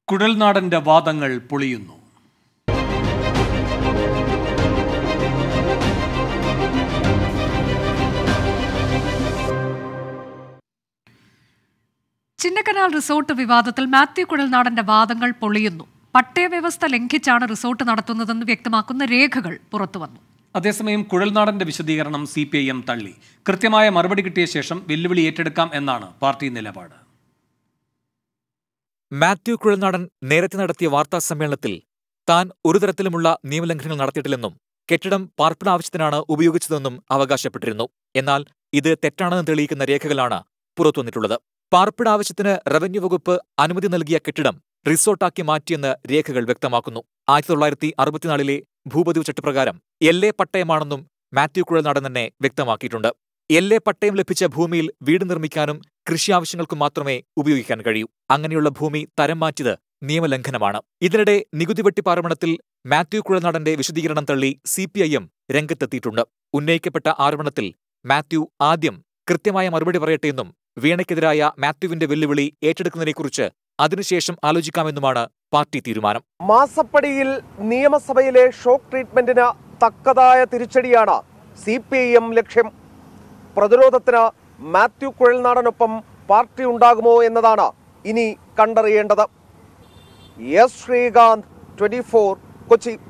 കുഴൽനാടന്റെ വാദങ്ങൾ പൊളിയുന്നു ചിന്നക്കനാൽ റിസോർട്ട് വിവാദത്തിൽ മാത്യു കുഴൽനാടന്റെ വാദങ്ങൾ പൊളിയുന്നു പട്ടയവ്യവസ്ഥ ലംഘിച്ചാണ് റിസോർട്ട് നടത്തുന്നതെന്ന് വ്യക്തമാക്കുന്ന രേഖകൾ പുറത്തുവന്നു അതേസമയം കുഴൽനാടന്റെ വിശദീകരണം സി പി ഐ എം തള്ളി കൃത്യമായ മറുപടി കിട്ടിയ ശേഷം വെല്ലുവിളി ഏറ്റെടുക്കാം എന്നാണ് പാർട്ടി നിലപാട് മാത്യു കുഴൽനാടൻ നേരത്തെ നടത്തിയ വാർത്താ സമ്മേളനത്തിൽ താൻ ഒരു തരത്തിലുമുള്ള നിയമലംഘനങ്ങൾ നടത്തിയിട്ടില്ലെന്നും കെട്ടിടം പാർപ്പിട ആവശ്യത്തിനാണ് ഉപയോഗിച്ചതെന്നും അവകാശപ്പെട്ടിരുന്നു എന്നാൽ ഇത് തെറ്റാണെന്ന് തെളിയിക്കുന്ന രേഖകളാണ് പുറത്തുവന്നിട്ടുള്ളത് പാർപ്പിട ആവശ്യത്തിന് റവന്യൂ വകുപ്പ് അനുമതി നൽകിയ കെട്ടിടം റിസോർട്ടാക്കി മാറ്റിയെന്ന് രേഖകൾ വ്യക്തമാക്കുന്നു ആയിരത്തി തൊള്ളായിരത്തി അറുപത്തിനാലിലെ ഭൂപതിവ് ചട്ടപ്രകാരം എൽ എ പട്ടയമാണെന്നും മാത്യു കുഴൽനാടൻ തന്നെ വ്യക്തമാക്കിയിട്ടുണ്ട് എൽ എ പട്ടയം ലഭിച്ച ഭൂമിയിൽ വീട് നിർമ്മിക്കാനും കൃഷി ആവശ്യങ്ങൾക്കും മാത്രമേ ഉപയോഗിക്കാൻ കഴിയൂ അങ്ങനെയുള്ള ഭൂമി തരം മാറ്റിയത് നിയമലംഘനമാണ് ഇതിനിടെ നികുതി വെട്ടിപ്പാർമണത്തിൽ മാത്യു കുഴൽനാടന്റെ വിശദീകരണം തള്ളി സി പി ഐ എം രംഗത്തെത്തിയിട്ടുണ്ട് ഉന്നയിക്കപ്പെട്ട ആരോപണത്തിൽ മാത്യു ആദ്യം കൃത്യമായ മറുപടി പറയട്ടെയെന്നും വീണയ്ക്കെതിരായ മാത്യുവിന്റെ വെല്ലുവിളി ഏറ്റെടുക്കുന്നതിനെക്കുറിച്ച് അതിനുശേഷം ആലോചിക്കാമെന്നുമാണ് പാർട്ടി തീരുമാനം മാസപ്പടിയിൽ നിയമസഭയിലെ ഷോക്ക് ട്രീറ്റ്മെന്റിന് തക്കതായ തിരിച്ചടിയാണ് സി പി ഐ എം ലക്ഷ്യം പ്രതിരോധത്തിന് മാത്യു കുഴൽനാടനൊപ്പം പാർട്ടി ഉണ്ടാകുമോ എന്നതാണ് ഇനി കണ്ടറിയേണ്ടത് എസ് ശ്രീകാന്ത് ട്വന്റി കൊച്ചി